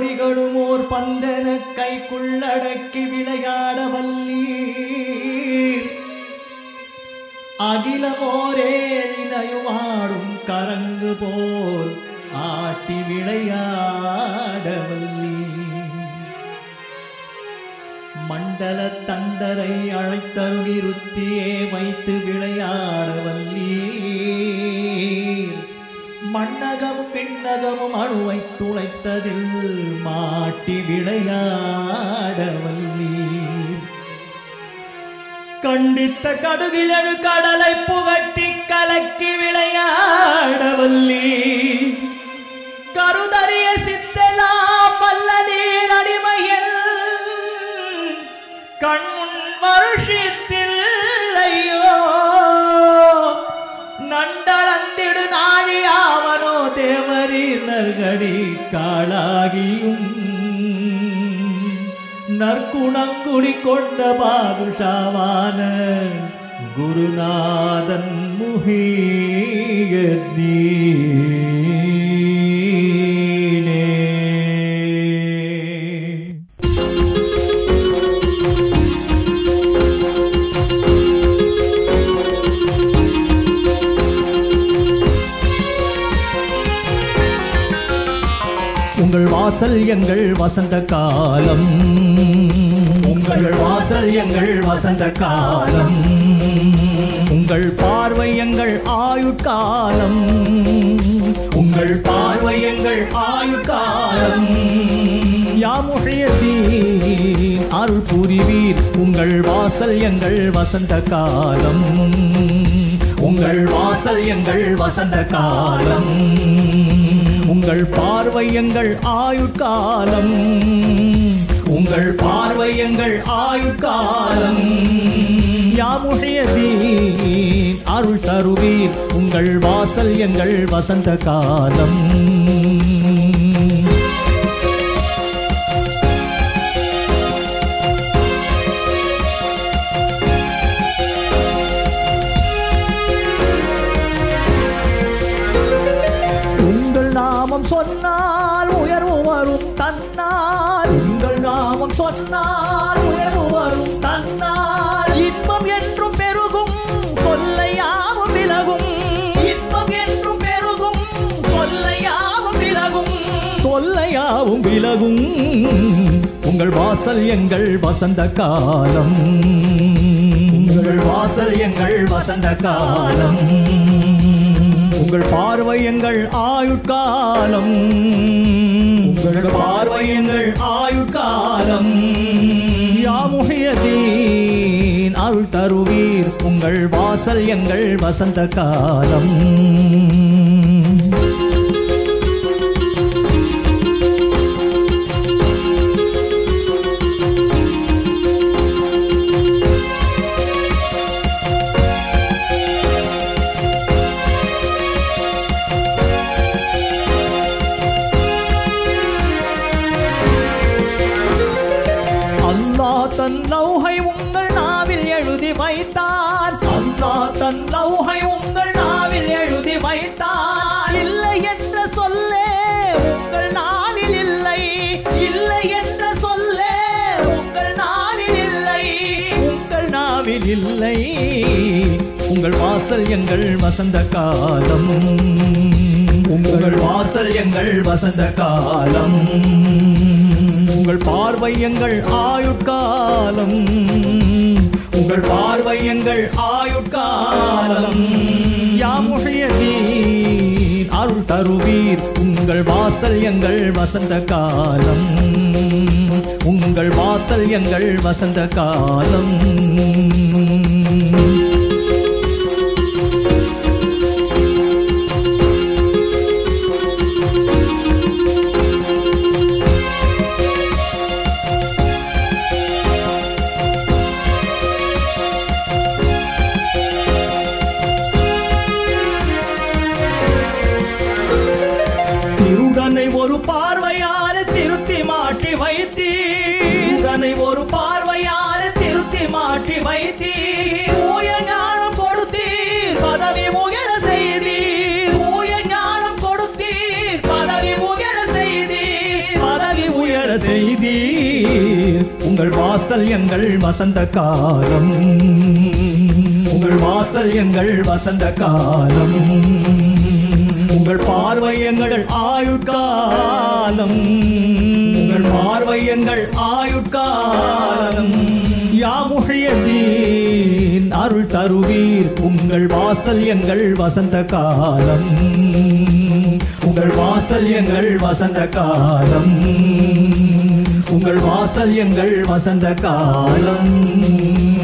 கோடிகளும் ஓர் பந்தன கைக்குள்ளடக்கி விளையாட வல்லீர் அகிலமோரே இணையுமாடும் கரங்கு போல் ஆட்டி விளையாட வல்லீர் மண்டல தண்டரை அழைத்தருளிருத்தியே வைத்து விளையாட வல்லீர் மண்ணகமும் விண்ணகமும் அணுவை துளைத்ததில் மாட்டி விளையாட வல்லீர் கண்டித்த கடுகிலழு கடலை புகட்டி கலக்கி விளையாட வல்லீர் கருதறிய சித்தலாம் வல்ல நீர் அடிமையில் கண்முன் வருஷத்தில் ஐயோ நண்டளந்திடு நாழியாவனோ தேவரீர் நற்கடி காளாகியும் நற்குணங்குடி கொண்ட பாதுஷாவான குருநாதன் முகியதீனே உங்கள் வாசல் எங்கள் வசந்த காலம் உங்கள் வாசல் எங்கள் வசந்த காலம் உங்கள் பார்வை எங்கள் ஆயுட்காலம் உங்கள் பார்வை எங்கள் ஆயுட்காலம் யாமுகையதீன் அருள் புரிவீர் உங்கள் வாசல் எங்கள் வசந்த காலம் உங்கள் வாசல் எங்கள் வசந்த காலம் உங்கள் பார்வை எங்கள் ஆயுட்காலம் உங்கள் பார்வை எங்கள் ஆயுட்காலம் யாமுகையதீன் அருள் தருவீர் உங்கள் வாசல் எங்கள் வசந்த காலம் உங்கள் நாமம் சொன்னால் உயர்வு வரும் தன்னால் உங்கள் நாமம் சொன்னால் உயர்வு வரும் தன்னால் இன்பம் என்றும் பெருகும் கொல்லையாவும் விலகும் இன்பம் என்றும் பெருகும் கொல்லையாவும் விலகும் கொல்லையாவும் விலகும் உங்கள் வாசல் எங்கள் வசந்த காலம் உங்கள் வாசல் எங்கள் வசந்த காலம் உங்கள் பார்வை எங்கள் ஆயுட்காலம் உங்கள் பார்வை எங்கள் ஆயுட்காலம் யாமுகையதீன் அருள் தருவீர் உங்கள் வாசல் எங்கள் வசந்த காலம் அல்லாஹ் தன் லௌஹை உங்கள் நாவில் எழுதி வைத்தார் அல்லாஹ் தன் லௌஹை உங்கள் நாவில் எழுதி வைத்தார் இல்லை என்ற சொல்லே உங்கள் நாவில் இல்லை இல்லை என்ற சொல்லே உங்கள் நாவில் இல்லை உங்கள் நாவில் இல்லை உங்கள் வாசல் எங்கள் வசந்த காலம் உங்கள் வாசல் எங்கள் வசந்த காலம் உங்கள் பார்வை எங்கள் ஆயுட்காலம் உங்கள் பார்வை எங்கள் ஆயுட்காலம் யாமுகையதீன் அருள் தருவீர் உங்கள் வாசல் எங்கள் வசந்த காலம் உங்கள் வாசல் எங்கள் வசந்த காலம் திருடனை ஒரு பார்வையால் திருத்தி மாற்றி வைத்தீர் திருடனை ஒரு பார்வையால் திருத்தி மாற்றி வைத்தீர் உங்கள் வாசல் எங்கள் வசந்த காலம் உங்கள் வாசல் எங்கள் வசந்த காலம் உங்கள் பார்வை எங்கள் ஆயுட்காலம் உங்கள் பார்வை எங்கள் ஆயுட்காலம் யாமுகையதீன் அருள் தருவீர் உங்கள் வாசல் எங்கள் வசந்த காலம் உங்கள் வாசல் எங்கள் வசந்த காலம் உங்கள் வாசல் எங்கள் வசந்த காலம்